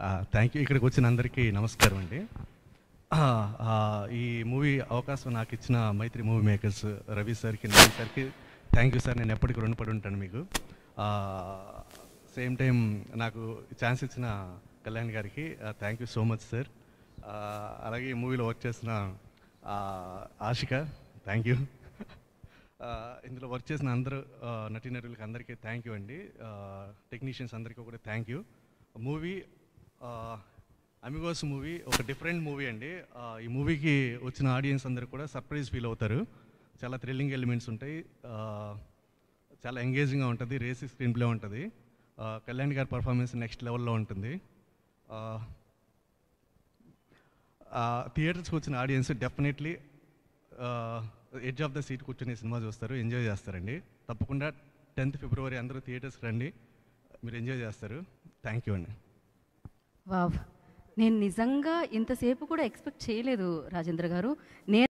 thank you ఇక్కడికి వచ్చిన అందరికీ నమస్కారం అండి ఆ, ఆ, ఈ మూవీ అవకాశం నాకు ఇచ్చిన మైత్రి మూవీ మేకర్స్ రవి సార్కి నవీన్ సార్కి థ్యాంక్ యూ సార్ నేను ఎప్పటికీ రుణపడి ఉంటాను మీకు సేమ్ టైం నాకు ఛాన్స్ ఇచ్చిన కళ్యాణ్ గారికి thank you so much sir అలాగే ఈ మూవీలో వర్క్ చేసిన ఆ, ఆషిక థ్యాంక్ యూ ఆ, ఇందులో వర్క్ చేసిన అందరూ ఆ, నటీనటులకి అందరికీ థ్యాంక్ యూ అండి టెక్నీషియన్స్ అందరికీ కూడా thank you movie Amigos movie ఒక డిఫరెంట్ మూవీ అండి ఆ, ఈ మూవీకి వచ్చిన ఆడియన్స్ అందరూ కూడా సర్ప్రైజ్ ఫీల్ అవుతారు చాలా థ్రిల్లింగ్ ఎలిమెంట్స్ ఉంటాయి ఆ, చాలా ఎంగేజింగ్గా ఉంటుంది రేసి స్క్రీన్ ప్లే ఉంటుంది ఆ, కళ్యాణ్ గారి పర్ఫార్మెన్స్ నెక్స్ట్ లెవెల్లో ఉంటుంది థియేటర్స్కి వచ్చిన audience definitely edge of the seat కూర్చొని సినిమా చూస్తారు ఎంజాయ్ చేస్తారండి తప్పకుండా టెన్త్ ఫిబ్రవరి అందరూ థియేటర్స్కి రండి మీరు ఎంజాయ్ చేస్తారు థ్యాంక్ యూ అండి వావ్ నేను నిజంగా ఇంతసేపు కూడా ఎక్స్పెక్ట్ చేయలేదు రాజేంద్ర గారు నేను